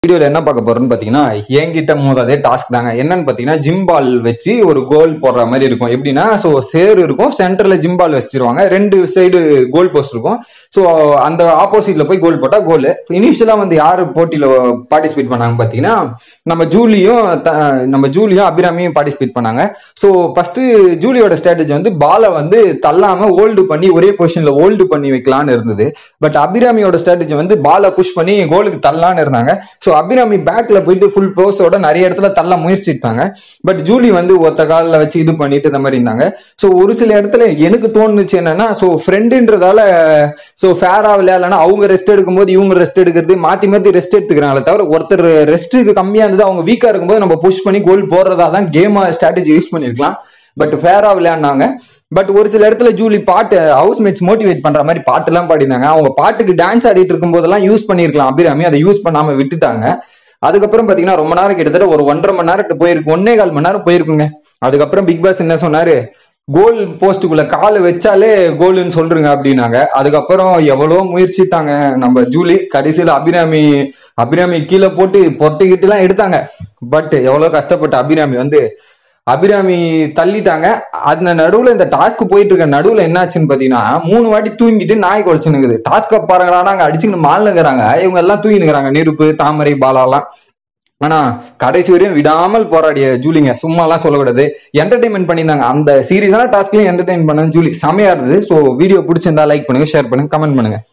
வீடியோல என்ன பார்க்க போறோம்னு பாத்தீங்கன்னா என்கிட்ட மோதாதே டாஸ்க் தாங்க என்னன்னு பாத்தீங்கன்னா ஜிம் பால் வச்சு ஒரு கோல் போடுற மாதிரி இருக்கும் எப்படின்னா ஸோ சேர் இருக்கும் சென்டர்ல ஜிம் பால் வச்சிருவாங்க ரெண்டு சைடு கோல் போஸ்ட் இருக்கும் ஸோ அந்த ஆப்போசிட்ல போய் கோல் போட்டா கோல் இனிஷியலா வந்து யாரு போட்டியில பார்ட்டிசிபேட் பண்ணாங்க பாத்தீங்கன்னா நம்ம ஜூலியும் த- நம்ம ஜூலியும் அபிராமியும் பார்ட்டிசிபேட் பண்ணாங்க ஸோ ஃபர்ஸ்ட் ஜூலியோட ஸ்ட்ராட்டஜி வந்து பாலை வந்து தள்ளாம ஹோல்டு பண்ணி ஒரே பொசிஷன்ல ஹோல்டு பண்ணி வைக்கலாம்னு இருந்தது பட் அபிராமியோட ஸ்ட்ராட்டஜி வந்து பாலை புஷ் பண்ணி கோலுக்கு தள்ளலான்னு இருந்தாங்க ஸோ அபிராமி பேக்ல போயிட்டு ஃபுல் போஸோட நிறைய இடத்துல தள்ள முயற்சிட்டாங்க பட் ஜூலி வந்து ஒத்த காலில் வச்சு இது பண்ணிட்டு இந்த மாதிரி இருந்தாங்க ஸோ ஒரு சில இடத்துல எனக்கு தோணுச்சு என்னன்னா ஸோ ஃப்ரெண்டுன்றதால ஸோ ஃபேரா விளையாடலன்னா அவங்க ரெஸ்ட் எடுக்கும்போது இவங்க ரெஸ்ட் எடுக்கிறது மாத்தி மாத்தி ரெஸ்ட் எடுத்துக்கிறாங்களே தவிர ஒருத்தர் ரெஸ்ட்டுக்கு கம்மியா இருந்தது அவங்க வீக்கா இருக்கும்போது நம்ம புஷ் பண்ணி கோல் போடுறதா தான் கேமா ஸ்ட்ராட்டஜி யூஸ் பண்ணிருக்கலாம் பட் ஃபேரா விளையாடினாங்க பட் ஒரு சில இடத்துல ஜூலி பாட்டு ஹவுஸ் மேட்ச் மோட்டிவேட் பண்ற மாதிரி பாட்டு எல்லாம் பாடினாங்க அவங்க பாட்டுக்கு டான்ஸ் ஆடிட்டு இருக்கும் போதெல்லாம் யூஸ் பண்ணிருக்கலாம் அபிராமி அதை யூஸ் பண்ணாம விட்டுட்டாங்க அதுக்கப்புறம் பாத்தீங்கன்னா ரொம்ப நேரம் கிட்டத்தட்ட ஒரு ஒன்றரை மணி நேரம் போயிருக்கு ஒன்னே கால் மணி நேரம் போயிருக்குங்க அதுக்கப்புறம் பிக் பாஸ் என்ன சொன்னாரு கோல் போஸ்ட்டுக்குள்ள கால் வச்சாலே கோல்னு சொல்றீங்க அப்படின்னாங்க அதுக்கப்புறம் எவ்வளவோ முயற்சித்தாங்க நம்ம ஜூலி கடைசியில அபிராமி அபிராமி கீழே போட்டு பொத்தைக்கிட்டு எல்லாம் எடுத்தாங்க பட் எவ்வளவு கஷ்டப்பட்ட அபிராமி வந்து அபிராமி தள்ளிட்டாங்க அந்த நடுவுல இந்த டாஸ்க் போயிட்டு இருக்க நடுவுல என்னாச்சுன்னு பாத்தீங்கன்னா மூணு வாட்டி தூங்கிட்டு நாய் குலைச்சுனுக்குது டாஸ்க பாருங்கடா அங்க அடிச்சுக்கிட்டு மாலுங்கிறாங்க இவங்க எல்லாம் தூங்கினுக்குறாங்க நெருப்பு தாமரை பாலாலாம் ஆனா கடைசி வரையும் விடாமல் போராடிய ஜூலிங்க சும்மா எல்லாம் சொல்லக்கூடாது என்டர்டைன்மெண்ட் பண்ணியிருந்தாங்க அந்த சீரியஸான டாஸ்க்லயும் என்டர்டைன் பண்ண ஜூலி செமையா இருந்தது ஸோ வீடியோ பிடிச்சிருந்தா லைக் பண்ணுங்க ஷேர் பண்ணுங்க கமெண்ட் பண்ணுங்க